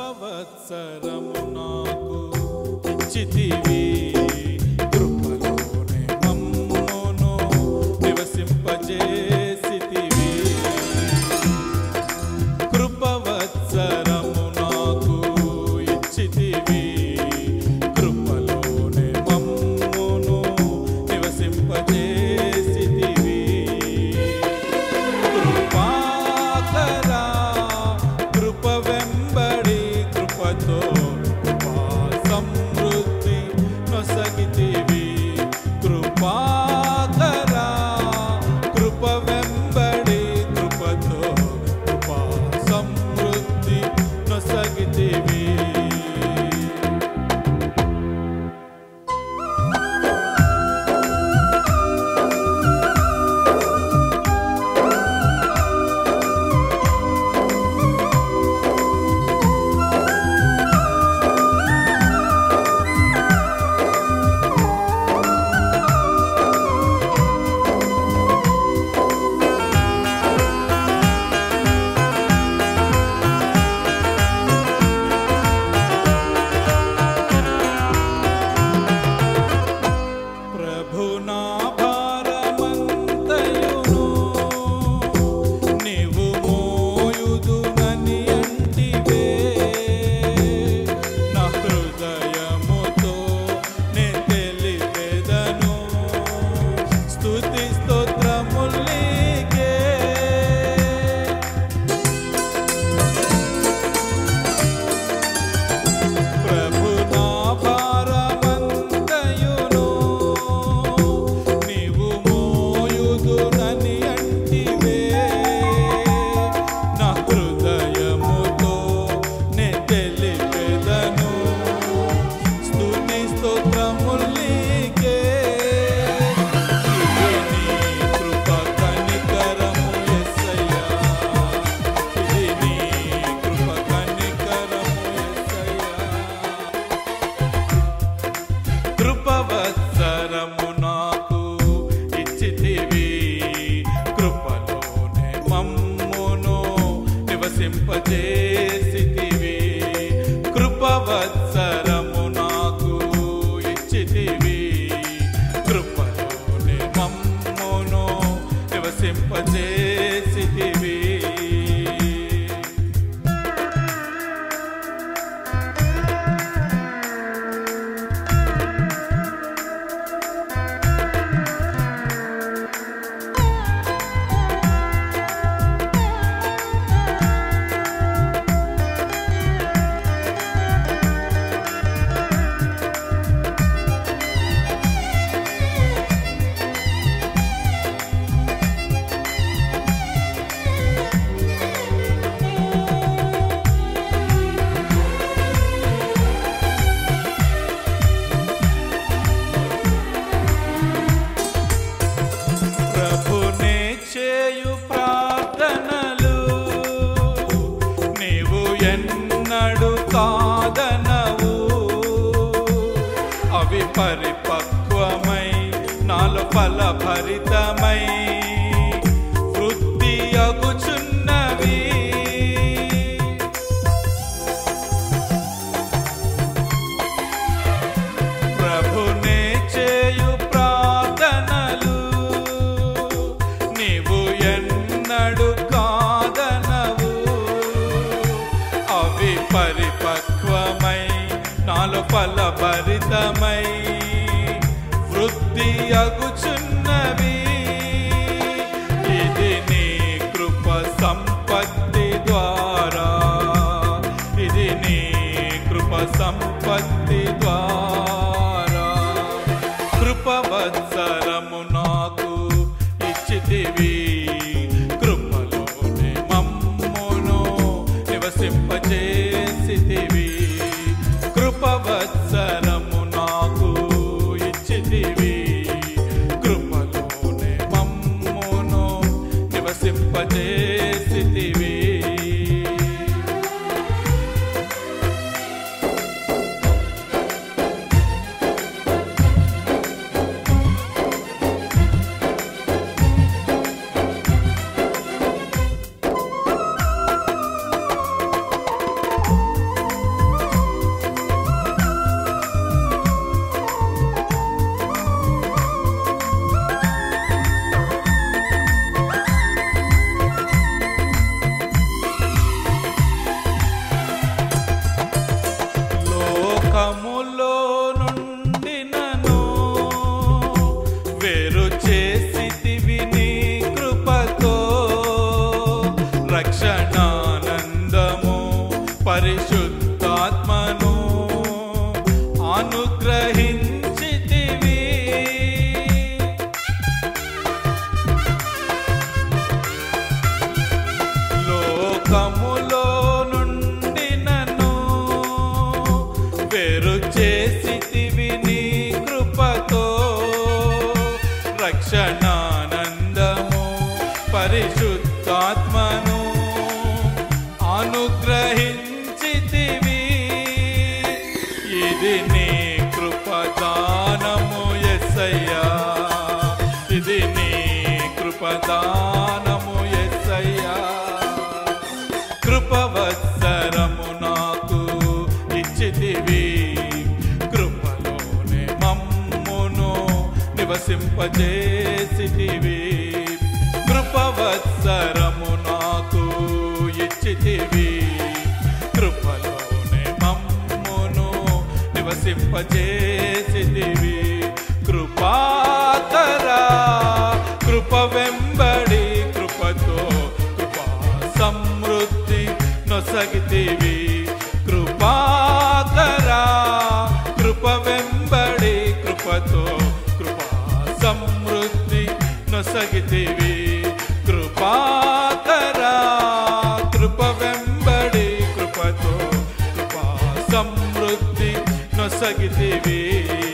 కృపవత్సరము నాకు ఇచ్చితివి కృపలోనే మమ్మును నివసింపజేసితివి కృపవత్సరము నాకు ఇచ్చితివి కృపలోనే మమ్మును నివసింపజేసితివి కృపాకరా కృప వెంబడి కృపతో కృపా సమృద్ధి నొసగితివి కృపాకరా కృప వెంబడి కృపతో కృపా సమృద్ధి నొసగితివి ప్రభునా భారమంతయును నీవు మోయుదునని అంటివే నా హృదయముతో నే తెలిపెదను స్తుతి స్తోత్రములీకే ప్రభునా భారమంతయును నీవు మోయుదునని అంటివే నా హృదయముతో నే తెలిపెదను స్తుతి స్తోత్రములీకే ఇది నీ కృప కనికరము యేసయ్యా ఇది నీ కృప కనికరము యేసయ్యా కృపవత్సరము నాకు ఇచ్చితివి కృపలోనే మమ్మును నివసింపజేసితివి కృపవత్సరము నాకు ఇచ్చితివి కృపలోనే మమ్మును నివసింపజేసితివి ప్రభునే చేయు ప్రార్థనలు నీవు ఎన్నడు కాదనవు అవి పరిపక్వమై నాలో ఫలభరితమై వృద్ధి అగుచున్నవి ప్రభునే చేయు ప్రార్థనలు నీవు ఎన్నడు కాదనవు అవి పరిపక్వమై నాలో ఫలభరితమై వృద్ధి అగుచున్నవి ఇది నీ కృప సంపత్తి ద్వారా ఇది నీ కృప సంపత్తి ద్వారా కృపవత్సరము నాకు ఇచ్చితివి కృపలోనే మమ్మును నివసింపజేసితివి కృపవత్సరము నాకు ఇచ్చితివి కృపలోనే మమ్మును నివసింపజేసితివి పరిశుద్ధాత్మను అనుగ్రహించితివి లోకములో నుండి నన్ను వేరు చేసితివి నీ కృపతో రక్షణానందము పరిశుద్ధాత్మను అనుగ్రహించితివి ఇది నీ కృపదానము ఎస్సయ్యా ఇది నీ కృపదానము ఎస్సయ్యా కృపవత్సరము నాకు ఇచ్చితివి కృపలోనే మమ్మును నివసింపజేసితివి కృపవత్సరము నాకు ఇచ్చితివి కృపలోనే మమ్మును నివసింపజేసితివి కృపాకరా కృప వెంబడి కృపతో కృపా సమృద్ధి నొసగితివి కృపాకరా కృప వెంబడి కృపతో కృపా సమృద్ధి నొసగితివి కృపాకరా కృప వెంబడి కృపతో కృపా సమృద్ధి నొసగితివి